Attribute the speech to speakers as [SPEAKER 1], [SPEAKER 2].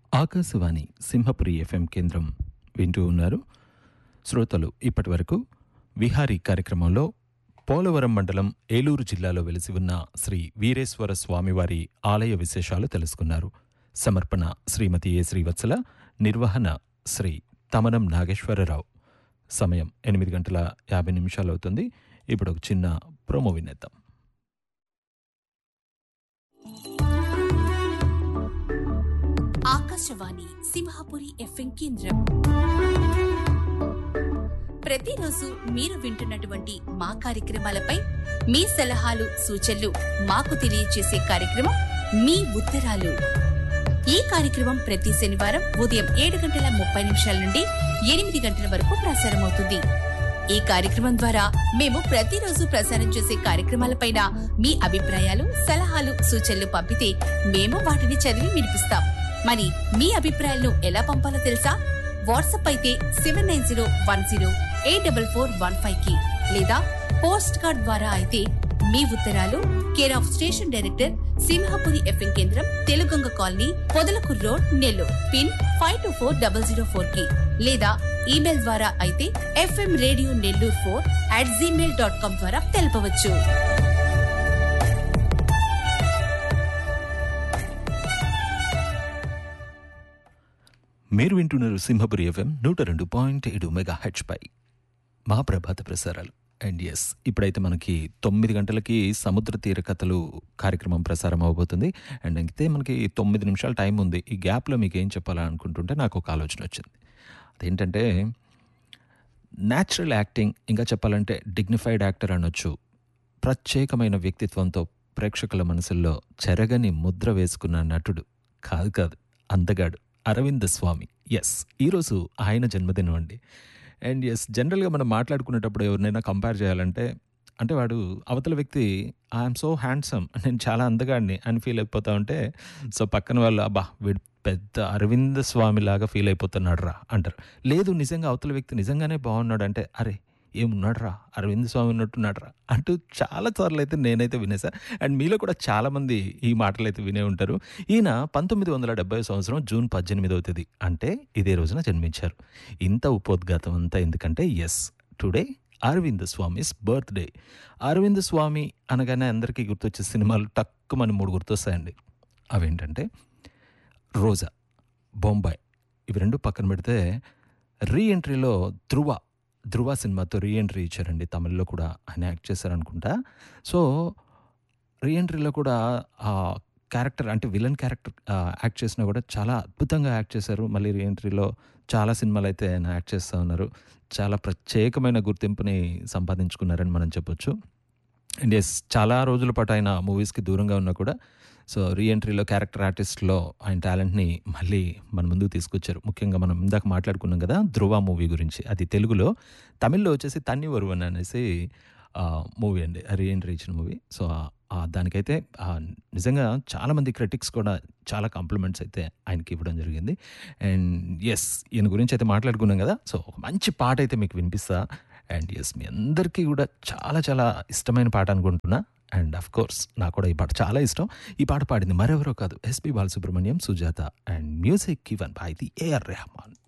[SPEAKER 1] Akashvani Simhapuri FM కేంద్రం వింటూ ఉన్నారు శ్రోతలు ఇప్పటి వరకు విహారీ కార్యక్రమంలో పోలవరం మండలం ఏలూరు జిల్లాలో వెలిసి ఉన్న శ్రీ వీరేశ్వర స్వామివారి ఆలయ విశేషాలు తెలుసుకున్నారు సమర్పణ శ్రీమతి ఏ శ్రీవత్సల నిర్వహణ శ్రీ తమనం నాగేశ్వరరావు సమయం ఎనిమిది గంటల యాభై నిమిషాలు అవుతుంది ఇప్పుడు ఒక చిన్న ప్రోమో వినేద్దాం
[SPEAKER 2] ఆకాశవాణి సింహాపురి ఎఫ్ఎం కేంద్రం ప్రతిరోజు మీరు వింటున్నటువంటి మా కార్యక్రమాలపై మీ సలహాలు సూచనలు మాకు తెలియజేసే కార్యక్రమం మీ ఉత్తరాలు ఈ కార్యక్రమం ప్రతి శనివారం ఉదయం ఏడు గంటల ముప్పై నిమిషాల నుండి ఎనిమిది గంటల వరకు ప్రసారమవుతుంది ఈ కార్యక్రమం ద్వారా మేము ప్రతిరోజు ప్రసారం చేసే కార్యక్రమాలపైన మీ అభిప్రాయాలు సలహాలు సూచనలు పంపితే మేము వాటిని చదివి వినిపిస్తాం మరి మీ అభిప్రాయాలను ఎలా పంపాలో తెలుసా వాట్సాప్ అయితే seven nine zero one zero eight double four one five కి లేదా పోస్ట్ కార్డ్ ద్వారా అయితే మీ ఉత్తరాలు care of station director Simhapuri FM కేంద్రం Teluguganga colony Podalakur road Nellore pin five two four double zero four కి లేదా ఈమెయిల్ ద్వారా అయితే FM radio Nellore four at Gmail dot com ద్వారా తెలపవచ్చు
[SPEAKER 1] మీరు వింటున్నారు సింహపురి ఎఫ్ఎం నూట రెండు పాయింట్ ఏడు మెగా హెచ్ పై మా ప్రభాత ప్రసారాలు అండ్ ఎస్ ఇప్పుడైతే మనకి తొమ్మిది గంటలకి సముద్ర తీర కథలు కార్యక్రమం ప్రసారం అవబోతుంది అండ్ అయితే మనకి తొమ్మిది నిమిషాల టైం ఉంది ఈ గ్యాప్లో మీకు ఏం చెప్పాలని అనుకుంటుంటే నాకు ఒక ఆలోచన వచ్చింది అదేంటంటే న్యాచురల్ యాక్టింగ్ ఇంకా చెప్పాలంటే డిగ్నిఫైడ్ యాక్టర్ అనొచ్చు ప్రత్యేకమైన వ్యక్తిత్వంతో ప్రేక్షకుల మనసుల్లో చెరగని ముద్ర వేసుకున్న నటుడు కాదు కాదు అందగాడు అరవింద్ స్వామి ఎస్ ఈరోజు ఆయన జన్మదినం అండి అండ్ ఎస్ జనరల్గా మనం మాట్లాడుకునేటప్పుడు ఎవరినైనా కంపేర్ చేయాలంటే అంటే వాడు అవతల వ్యక్తి ఐఎమ్ సో హ్యాండ్సమ్ నేను చాలా అందగాడిని అని ఫీల్ అయిపోతా ఉంటే సో పక్కన వాళ్ళు అబ్బా వీడు పెద్ద అరవింద్ స్వామి లాగా ఫీల్ అయిపోతున్నాడు రా అంటారు లేదు నిజంగా అవతల వ్యక్తి నిజంగానే బాగున్నాడు అంటే అరే ఏమున్నాడు రా అరవింద్ స్వామి ఉన్నట్టున్నాడు రా అంటూ చాలా సార్లు అయితే నేనైతే వినేసా అండ్ మీలో కూడా చాలామంది ఈ మాటలు అయితే వినే ఉంటారు ఈయన పంతొమ్మిది వందల డెబ్బై సంవత్సరం జూన్ పద్దెనిమిదవ తేదీ అంటే ఇదే రోజున జన్మించారు ఇంత ఉపోద్ఘాతం అంతా ఎందుకంటే yes today Arvind Swami's birthday Arvind Swami అనగానే అందరికీ గుర్తొచ్చే సినిమాలు టక్కుమని మూడు గుర్తొస్తాయండి అవేంటంటే రోజా బొంబాయి ఇవి రెండు పక్కన పెడితే రీ ఎంట్రీలో ధృవ ధృవ సినిమాతో రీ ఎంట్రీ ఇచ్చారండి తమిళ్లో కూడా ఆయన యాక్ట్ చేశారనుకుంటా సో రీ ఎంట్రీలో కూడా ఆ క్యారెక్టర్ అంటే విలన్ క్యారెక్టర్ యాక్ట్ చేసినా కూడా చాలా అద్భుతంగా యాక్ట్ చేశారు మళ్ళీ రీ ఎంట్రీలో చాలా సినిమాలు అయితే ఆయన యాక్ట్ చేస్తూ ఉన్నారు చాలా ప్రత్యేకమైన గుర్తింపుని సంపాదించుకున్నారని మనం చెప్పొచ్చు అండ్ ఎస్ చాలా రోజుల పాటు ఆయన మూవీస్కి దూరంగా ఉన్నా కూడా సో రీఎంట్రీలో క్యారెక్టర్ ఆర్టిస్ట్లో ఆయన టాలెంట్ని మళ్ళీ మన ముందుకు తీసుకొచ్చారు ముఖ్యంగా మనం ఇందాక మాట్లాడుకున్నాం కదా ధ్రువ మూవీ గురించి అది తెలుగులో తమిళ్లో వచ్చేసి తన్ని వరువన్ అనేసి మూవీ అండి రీఎంట్రీ ఇచ్చిన మూవీ సో దానికైతే నిజంగా చాలామంది క్రిటిక్స్ కూడా చాలా కాంప్లిమెంట్స్ అయితే ఆయనకి ఇవ్వడం జరిగింది అండ్ ఎస్ ఈయన గురించి అయితే మాట్లాడుకున్నాం కదా సో ఒక మంచి పాట అయితే మీకు వినిపిస్తా అండ్ ఎస్ మీ అందరికీ కూడా చాలా చాలా ఇష్టమైన పాట అనుకుంటున్నా అండ్ అఫ్ కోర్స్ నాకు కూడా ఈ పాట చాలా ఇష్టం ఈ పాట పాడింది మరెవరో కాదు SP Balasubrahmanyam Sujatha and music given by the AR Rahman